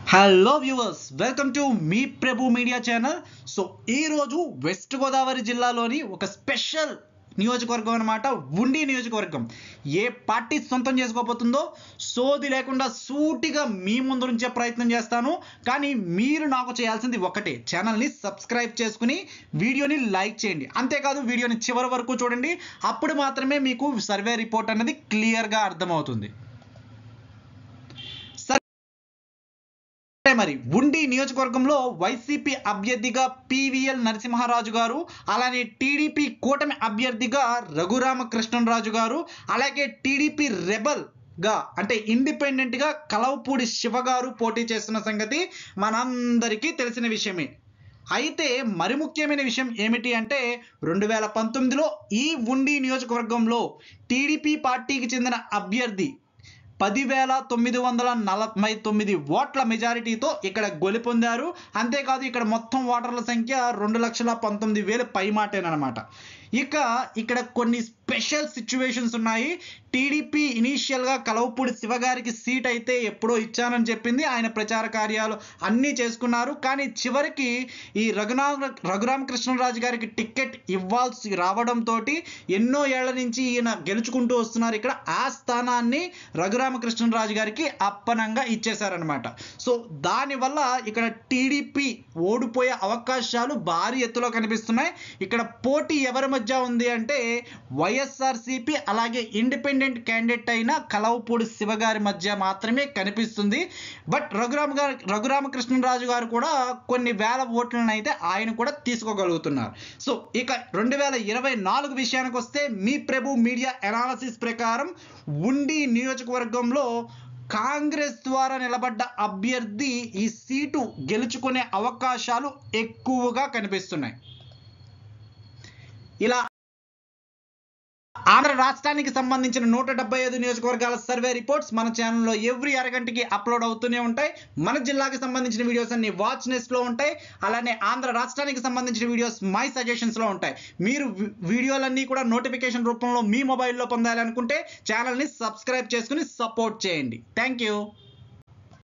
hello viewers welcome to మీ Prabhu media channel so ఈరోజు west Godavari జిల్లాలోని ఒక స్పెషల్ నియోజకవర్గం అనమాట ఉండి నియోజకవర్గం ఏ పార్టీ సొంతం చేసుకోబోతుందో సోది లేకుండా సూటిగా మీ ముందు నుంచే ప్రయత్నం చేస్తాను కానీ మీరు నాకు చేయాల్సింది ఒకటే ఛానల్ని సబ్స్క్రైబ్ చేసుకుని వీడియోని లైక్ చేయండి అంతేకాదు వీడియోని చివరి వరకు చూడండి అప్పుడు మాత్రమే మీకు సర్వే రిపోర్ట్ అనేది క్లియర్గా అర్థమవుతుంది సరే మరి ఉండి నియోజకవర్గంలో వైసీపీ అభ్యర్థిగా పివిఎల్ నరసింహరాజు గారు అలానే టీడీపీ కూటమి అభ్యర్థిగా రఘురామకృష్ణరాజు గారు అలాగే టీడీపీ రెబల్ గా అంటే ఇండిపెండెంట్ గా కలవపూడి శివ గారు పోటీ చేస్తున్న సంగతి మనందరికీ తెలిసిన విషయమే అయితే మరి ముఖ్యమైన విషయం ఏమిటి అంటే రెండు వేల పంతొమ్మిదిలో ఈ ఉండి నియోజకవర్గంలో టీడీపీ పార్టీకి చెందిన అభ్యర్థి పదివేల తొమ్మిది వందల నలభై తొమ్మిది ఓట్ల మెజారిటీతో ఇక్కడ గెలుపొందారు అంతేకాదు ఇక్కడ మొత్తం ఓటర్ల సంఖ్య రెండు లక్షల పంతొమ్మిది వేలు పైమాటేనమాట ఇక ఇక్కడ కొన్ని స్పెషల్ సిచ్యువేషన్స్ ఉన్నాయి టీడీపీ ఇనీషియల్గా కలవపూడి శివగారికి సీట్ అయితే ఎప్పుడో ఇచ్చానని చెప్పింది ఆయన ప్రచార కార్యాలు అన్నీ చేసుకున్నారు కానీ చివరికి ఈ రఘునామ రఘురామకృష్ణరాజు గారికి టికెట్ ఇవ్వాల్సి రావడంతో ఎన్నో ఏళ్ల నుంచి ఈయన గెలుచుకుంటూ వస్తున్నారు ఇక్కడ ఆ స్థానాన్ని రఘురామకృష్ణరాజు గారికి అప్పనంగా ఇచ్చేశారనమాట సో దానివల్ల ఇక్కడ టీడీపీ ఓడిపోయే అవకాశాలు భారీ ఎత్తులో కనిపిస్తున్నాయి ఇక్కడ పోటీ ఎవరి మధ్య ఉంది అంటే వైఎస్ఆర్సిపి అలాగే ఇండిపెండెంట్ క్యాండిడేట్ అయిన కలవపూడి శివ గారి మధ్య మాత్రమే కనిపిస్తుంది బట్ రఘురామ గారు రఘురామకృష్ణరాజు గారు కూడా కొన్ని వేల ఓట్లను అయితే ఆయన కూడా తీసుకోగలుగుతున్నారు సో ఇక రెండు వేల ఇరవై నాలుగు విషయానికి వస్తే మీ ప్రభు మీడియా అనాలసిస్ ప్రకారం ఉండి నియోజకవర్గంలో కాంగ్రెస్ ద్వారా నిలబడ్డ అభ్యర్థి ఈ సీటు గెలుచుకునే అవకాశాలు ఎక్కువగా కనిపిస్తున్నాయి ఇలా ఆంధ్ర రాష్ట్రానికి సంబంధించిన నూట డెబ్బై ఐదు నియోజకవర్గాల సర్వే రిపోర్ట్స్ మన ఛానల్లో ఎవ్రీ అరగంటకి అప్లోడ్ అవుతూనే ఉంటాయి మన జిల్లాకి సంబంధించిన వీడియోస్ అన్ని వాచ్ నెస్ట్లో ఉంటాయి అలానే ఆంధ్ర రాష్ట్రానికి సంబంధించిన వీడియోస్ మై సజెషన్స్లో ఉంటాయి మీరు వి- వీడియోలన్నీ కూడా నోటిఫికేషన్ రూపంలో మీ మొబైల్లో పొందాలనుకుంటే ఛానల్ని సబ్స్క్రైబ్ చేసుకుని సపోర్ట్ చేయండి థ్యాంక్ యూ